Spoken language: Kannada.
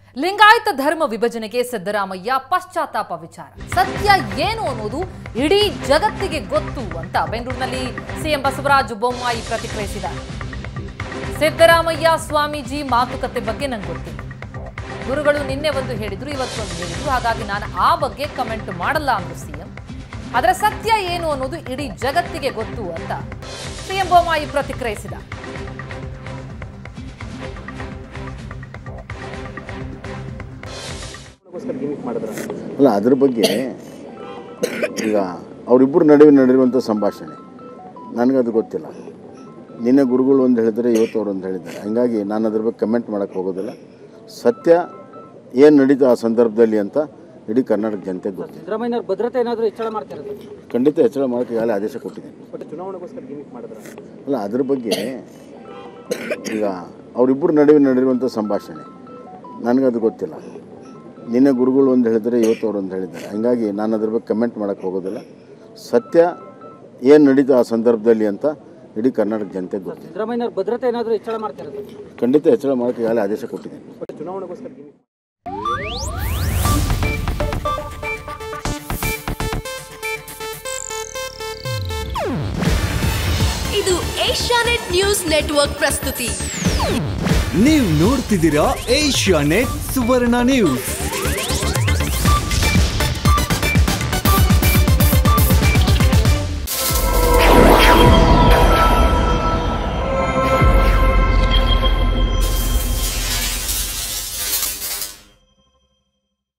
ಲಿಂಗಾಯತ ಧರ್ಮ ವಿಭಜನೆಗೆ ಸಿದ್ದರಾಮಯ್ಯ ಪಶ್ಚಾತ್ತಾಪ ವಿಚಾರ ಸತ್ಯ ಏನು ಅನ್ನೋದು ಇಡೀ ಜಗತ್ತಿಗೆ ಗೊತ್ತು ಅಂತ ಬೆಂಗಳೂರಿನಲ್ಲಿ ಸಿಎಂ ಬಸವರಾಜ ಬೊಮ್ಮಾಯಿ ಪ್ರತಿಕ್ರಿಯಿಸಿದ್ದಾರೆ ಸಿದ್ದರಾಮಯ್ಯ ಸ್ವಾಮೀಜಿ ಮಾತುಕತೆ ಬಗ್ಗೆ ನಂಗೆ ಗೊತ್ತಿಲ್ಲ ಗುರುಗಳು ನಿನ್ನೆ ಒಂದು ಹೇಳಿದ್ರು ಇವತ್ತು ಒಂದು ಹೇಳಿದ್ರು ಹಾಗಾಗಿ ನಾನು ಆ ಬಗ್ಗೆ ಕಮೆಂಟ್ ಮಾಡಲ್ಲ ಅಂದ್ರು ಸಿಎಂ ಅದರ ಸತ್ಯ ಏನು ಅನ್ನೋದು ಇಡೀ ಜಗತ್ತಿಗೆ ಗೊತ್ತು ಅಂತ ಸಿಎಂ ಬೊಮ್ಮಾಯಿ ಪ್ರತಿಕ್ರಿಯಿಸಿದ್ದಾರೆ ಅಲ್ಲ ಅದ್ರ ಬಗ್ಗೆ ಈಗ ಅವರಿಬ್ಬರು ನಡುವೆ ನಡೆಯುವಂಥ ಸಂಭಾಷಣೆ ನನಗದು ಗೊತ್ತಿಲ್ಲ ನಿನ್ನೆ ಗುರುಗಳು ಒಂದು ಹೇಳಿದರೆ ಇವತ್ತು ಅವ್ರು ಒಂದು ಹೇಳಿದ್ದಾರೆ ಹಂಗಾಗಿ ನಾನು ಅದ್ರ ಬಗ್ಗೆ ಕಮೆಂಟ್ ಮಾಡೋಕ್ಕೆ ಹೋಗೋದಿಲ್ಲ ಸತ್ಯ ಏನು ನಡೀತು ಆ ಸಂದರ್ಭದಲ್ಲಿ ಅಂತ ಇಡೀ ಕರ್ನಾಟಕ ಜನತೆಗೆ ಗೊತ್ತಿದೆ ಸಿದ್ದರಾಮಯ್ಯವ್ರ ಭದ್ರತೆ ಏನಾದರೂ ಹೆಚ್ಚಳ ಮಾಡ್ತಿರೋದು ಖಂಡಿತ ಹೆಚ್ಚಳ ಮಾಡೋಕ್ಕೆ ಈಗಾಗಲೇ ಆದೇಶ ಕೊಟ್ಟಿದ್ದೀನಿ ಬಟ್ ಚುನಾವಣೆಗೋಸ್ಕರ ಗಿಮಿಕ್ ಮಾಡಿದ್ರ ಅಲ್ಲ ಅದ್ರ ಬಗ್ಗೆ ಈಗ ಅವರಿಬ್ಬರು ನಡುವೆ ನಡೆಯುವಂಥ ಸಂಭಾಷಣೆ ನನಗದು ಗೊತ್ತಿಲ್ಲ ನಿನ್ನೆ ಗುರುಗಳು ಒಂದು ಹೇಳಿದರೆ ಇವತ್ತು ಅವ್ರು ಒಂದು ಹೇಳಿದ್ದಾರೆ ಹಂಗಾಗಿ ನಾನು ಅದ್ರ ಬಗ್ಗೆ ಕಮೆಂಟ್ ಮಾಡೋಕ್ಕೆ ಹೋಗೋದಿಲ್ಲ ಸತ್ಯ ಏನು ನಡೀತು ಆ ಸಂದರ್ಭದಲ್ಲಿ ಅಂತ ಇಡೀ ಕರ್ನಾಟಕ ಜನತೆಗೆ ಗೊತ್ತಿದೆ ಸಿದ್ದರಾಮಯ್ಯವ್ರ ಭದ್ರತೆ ಏನಾದರೂ ಹೆಚ್ಚಳ ಮಾಡ್ತಿರೋದು ಖಂಡಿತ ಹೆಚ್ಚಳ ಮಾಡೋಕ್ಕೆ ಈಗಾಗಲೇ ಆದೇಶ ಕೊಟ್ಟಿದ್ದೀನಿ ಬಟ್ ಚುನಾವಣೆಗೋಸ್ಕರ ಗಿಮಿಕ್ ಇದು ಏಷ್ಯಾನೆಟ್ ನ್ಯೂಸ್ ನೆಟ್ವರ್ಕ್ ಪ್ರಸ್ತುತಿ ನೀವು ನೋಡ್ತಿದ್ದೀರಾ ಏಷ್ಯಾ ನೆಟ್ ಸುವರ್ಣ ನ್ಯೂಸ್